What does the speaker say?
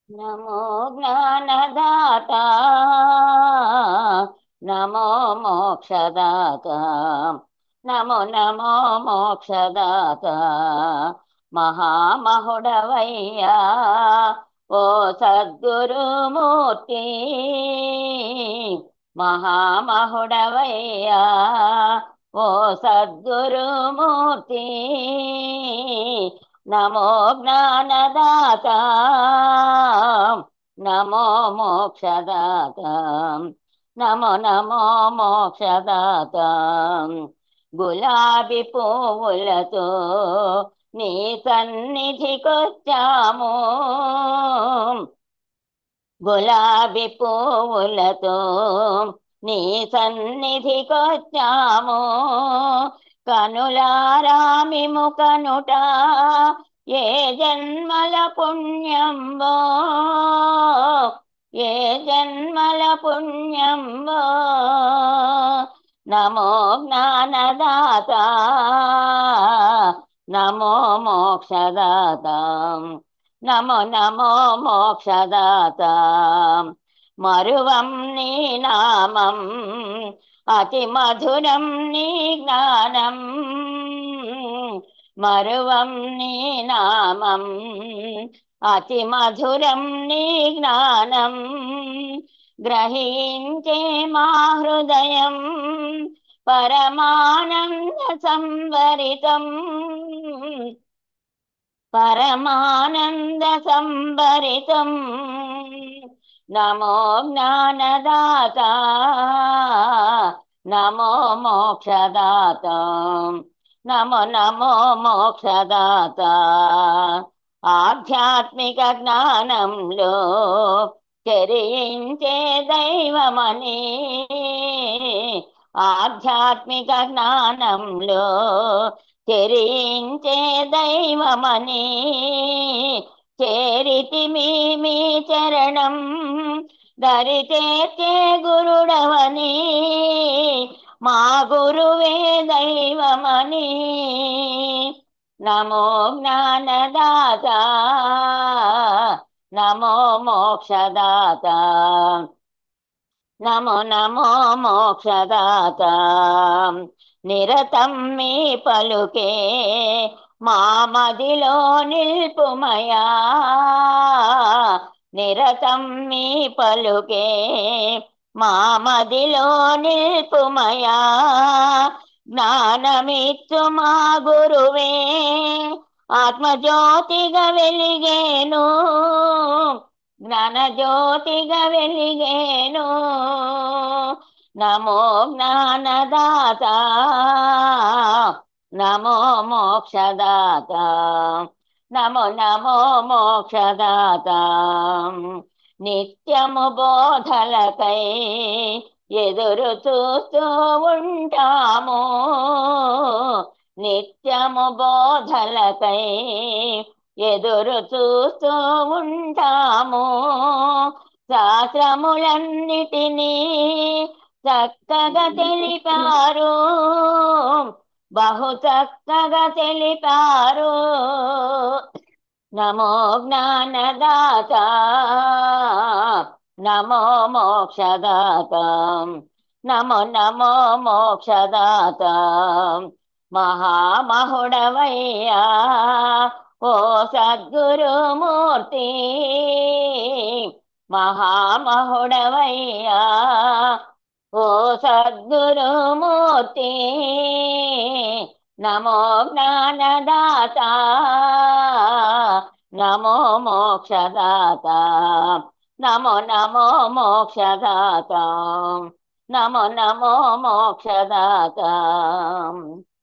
నమో జ్ఞానదాత నమో మోక్షదాత నమో నమో మోక్షదాత మహామహుడవయ్యా ఓ సద్గురుమూర్తి మహామహుడవయ్యా ఓ సద్గురుమూర్తి నమో జ్ఞానదాత నమో మోక్షదాత నమో నమో మోక్షదాత గులాబీ పువ్వులతో నీ సన్నిధికొచ్చాము గులాబీ పువ్వులతో నీ సన్నిధికొచ్చాము కనులారామిము కనుట ఏ జన్మల పుణ్యంబో ఏ జన్మల పుణ్యంబో నమో జ్ఞానదాత నమో మోక్షదాత నమో నమో మోక్షదాత మరువం నీ నామం అతి మధురం నీ జ్ఞానం మరువం నీ నామం అతి మధురం నీ జ్ఞానం గ్రహించే మా హృదయం పరమానంద సంవరితం పరమానంద సంభరితం నమో జ్ఞానదాత నమో మోక్షదాత నమో నమో మోక్షదాత ఆధ్యాత్మిక జ్ఞానంలో చెరించే దైవమని ఆధ్యాత్మిక జ్ఞానంలో చెరించే దైవమని చేరితి మీ మీ చరణం దరిచేర్చే గురుడవని మా గురువే దైవమని నమో జ్ఞానదాత నమో మోక్షదాత నమో నమో మోక్షదాత నిరతం మీ పలుకే మా మదిలో నిల్పుమయా నిరతం మీ పలుకే మా మదిలో నిల్పుమయా జ్ఞానమిచ్చు మా గురువే ఆత్మజ్యోతిగా వెలిగేను జ్ఞానజ్యోతిగా వెలిగేను నమో జ్ఞానదాత నమో మోక్షదాత నమో నమో మోక్షదాత నిత్యము బోధలకై ఎదురు చూస్తూ ఉంటాము నిత్యము బోధలకై ఎదురు చూస్తూ ఉంటాము శాస్త్రములన్నిటినీ చక్కగా తెలిపారు బహు చక్కగా తెలిపారు నమో జ్ఞానదాత నమో మోక్షదాత నమో నమో మోక్షదాత మహామహుడవయ్యా ఓ సద్గురుమూర్తి మహామహుడవయ్యా ఓ సద్గురుమూర్తి నమో జ్ఞానదాత నమో మోక్షదాత నమో నమో మోక్షదాత నమో నమో మోక్షదాత